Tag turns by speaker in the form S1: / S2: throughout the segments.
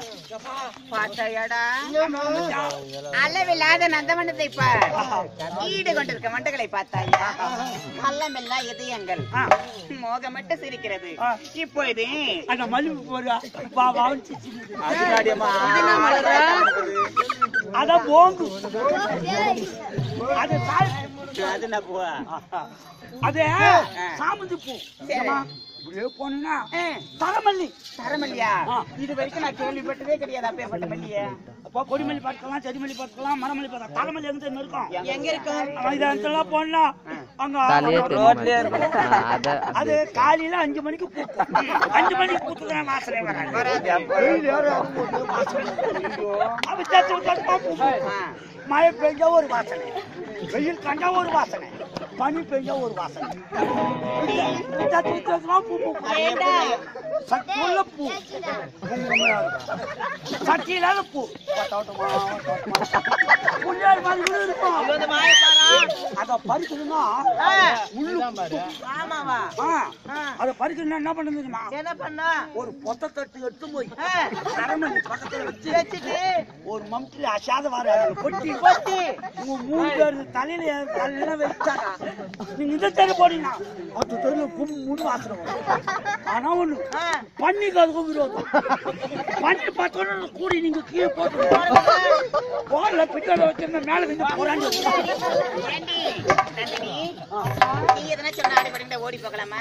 S1: பார்த்தாயாடா அளவில்லாத நந்தவனத்தை பார் ஈடு கொண்டிருக்க மண்டகளை பார்த்தாயா கள்ளமெல்லாம் இதயங்கள் மோகமட்டு சிரிக்கிறது இப்பொழுது
S2: அந்த மல்லிகை போடுறா வா வான்னு சிரிச்சுக்குது.
S1: இது என்ன மலரா?
S2: அதான் போங்கு அது சாய்
S1: அது என்ன பூவா?
S2: அது சாமந்தி பூ
S1: சரி.
S2: ஏம்மா, இப்படியே போனீங்கன்னா
S1: ஆ,
S2: தரமல்லி
S1: தரமல்லியா
S2: ஆ.
S1: இது வரைக்கும் நான் கேள்விப்பட்டதே கிடையாது அப்பேற்பட்ட மல்லிய
S2: அப்போ கொடிமல்லி பார்க்கலாம் செடிமல்லி பார்க்கலாம் மரமல்லி பார்க்கலாம் தரமல்லி எங்க தெரியுமா இருக்கும்
S1: எங்க இருக்கும்
S2: அவன் இதை இடத்துலலாம் போனா அங்க
S3: தலையே
S2: அங்க
S3: தெரியுமா? ஆ, அத
S2: அது காலையில அஞ்சு மணிக்கு பூக்கும் அஞ்சு மணிக்கு பூத்துதுன்னா வாசனை வராது அப்ப சத்து விட்டு பூக்கும்
S1: ஆ.
S2: மழை பெஞ்சா ஒரு வாசனை வெயில் கண்டா ஒரு வாசனை பனி பெஞ்சா ஒரு வாசனை சத்து விட்டு பூ பூக்கும்
S1: ஏண்டா?
S2: சக்தி உள்ள பூ குங்குமமா இருக்கும். சக்தி இல்லாத பூ புள்ளியார் மாதிரி கூட இருக்கும்
S1: இந்த மாய பாரா.
S2: அத பறிக்கணும்னா
S1: ஆ.
S2: முள்ளு குத்தும்.
S1: ஆமாவா
S2: ஆ,
S1: ஆ.
S2: அத பறிக்கணும்னா என்ன பண்ண தெரியுமா
S1: என்ன பண்ணா
S2: ஒரு பொத்த தட்டு எடுத்து போய்
S1: ஆ.
S2: அரமணி பக்கத்துல வச்சு
S1: வச்சுட்டு
S2: ஒரு மம்டில அசாத வார அதுல கொட்டி
S1: கொட்டி
S2: உங்க மூணு பேர் தலையில என் தலையில வச்சாடா நீங்க இந்த தெரு போனீங்கன்னா அது தெருல கும் மூணு வாசனை வரும் ஆனா ஒண்ணு
S1: ஆ.
S2: பண்ணிக்கு அதுக்கும் விரோதம் பண்ணி பார்த்தோன்னு கூடி நீங்க கீழே போட்டு போடல பின்னால வச்சிருந்த மேல வந்து போறாங்க
S1: ஏண்டி, நந்தினி, நீ எதனா சொன்ன அடிபடி ஓடி போகலாமா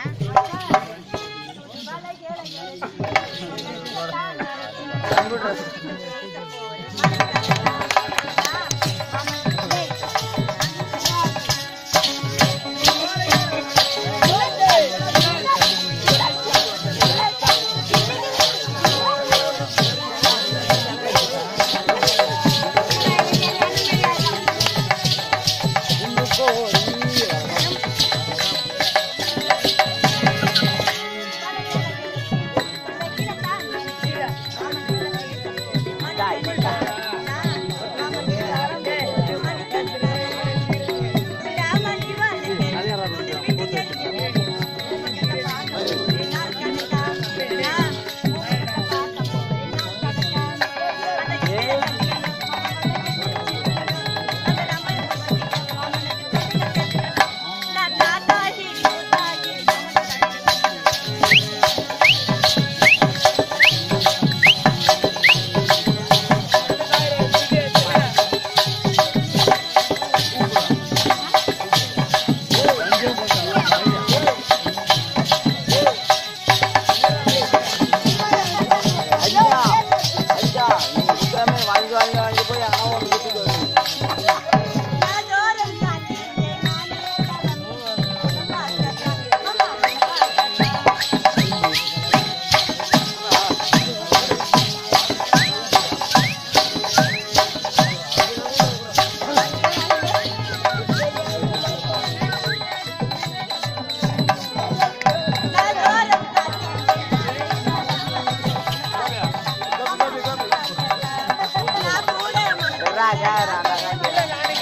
S3: வாங்கி வாங்கி வாங்கி போய் அவன் ஒன்று குத்திட்டு வருது.
S1: ராஜா ராஜா ராஜா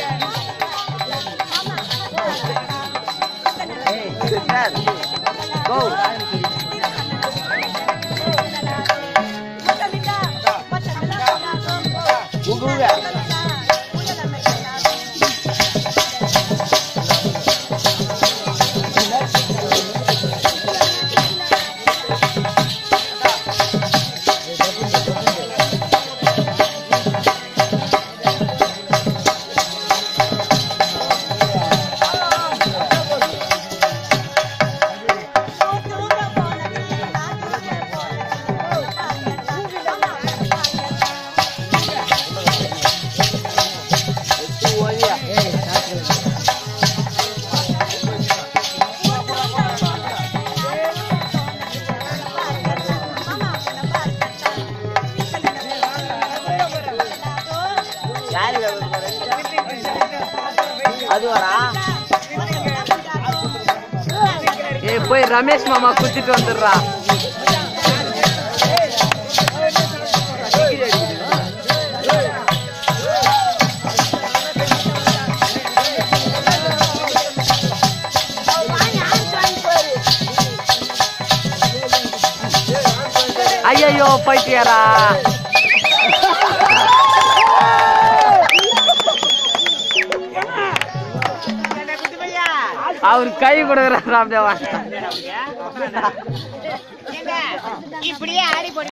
S3: அது வரா ஏய் போய் ரமேஷ் மாமா குத்திட்டு வந்துடுறா ஐயோ போயிட்டியாரா அவர் கை கொடுக்குறாரு அப்படியே வா.
S1: ஏங்க இப்படியே ஆடி போட்டு